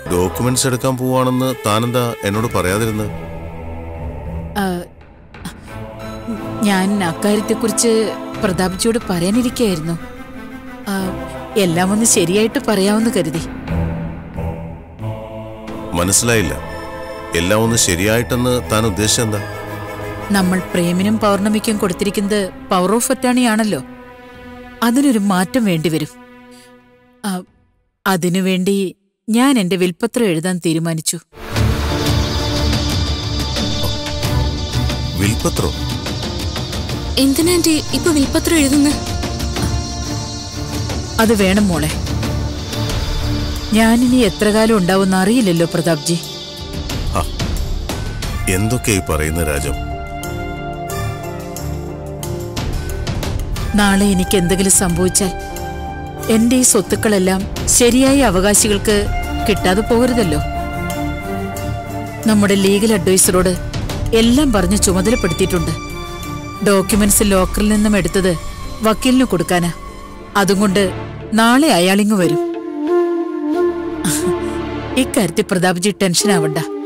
documents എടുക്കാൻ പോവാണെന്ന് താനെന്താ എന്നോട് പറയാതിരുന്ന് ആ, ഞാൻ അക്കാര്യത്തെക്കുറിച്ച് പ്രതാപ്ജിയോട് പറയാനിരിക്കായിരുന്നു ആ, എല്ലാം ഒന്ന് ശരിയായിട്ട് പറയാമെന്ന് കരുതി മനസ്സിലായില്ല എല്ലാം ഒന്ന് ശരിയായിട്ടെന്ന് താൻ ഉദ്ദേശിച്ചെന്താ നമ്മൾ പ്രേമിനും പൗർണമിക്കും കൊടുത്തിരിക്കുന്നത് പവർ ഓഫ് അറ്റാണിയാണല്ലോ അതിനൊരു മാറ്റം വേണ്ടിവരും ആ, അതിനുവേണ്ടി ഞാൻ എന്റെ വിൽപ്പത്രം എഴുതാൻ തീരുമാനിച്ചു വിൽപത്രോ എന്തിനാ ആന്റി ഇപ്പൊ വിൽപത്രം എഴുതുന്നത് അത് വേണം മോളെ ഞാനിനി എത്ര കാലം ഉണ്ടാവുമെന്ന് അറിയില്ലല്ലോ പ്രതാപ്ജി ആ എന്തൊക്കെയായി പറയുന്ന രാജം നാളെ എനിക്ക് എന്തെങ്കിലും സംഭവിച്ചാൽ എന്റെ ഈ സ്വത്തുക്കളെല്ലാം ശരിയായ അവകാശികൾക്ക് കിട്ടാതെ പോകരുതല്ലോ നമ്മുടെ ലീഗൽ അഡ്വൈസറോട് എല്ലാം പറഞ്ഞ് ചുമതലപ്പെടുത്തിയിട്ടുണ്ട് ഡോക്യുമെന്റ്സ് ലോക്കറിൽ നിന്നും എടുത്തത് വക്കീലിന് കൊടുക്കാനാ അതുകൊണ്ട് നാളെ അയാളിങ്ങ് വരും ഇക്കാര്യത്തിൽ പ്രതാപ്ജി ടെൻഷൻ ആവണ്ട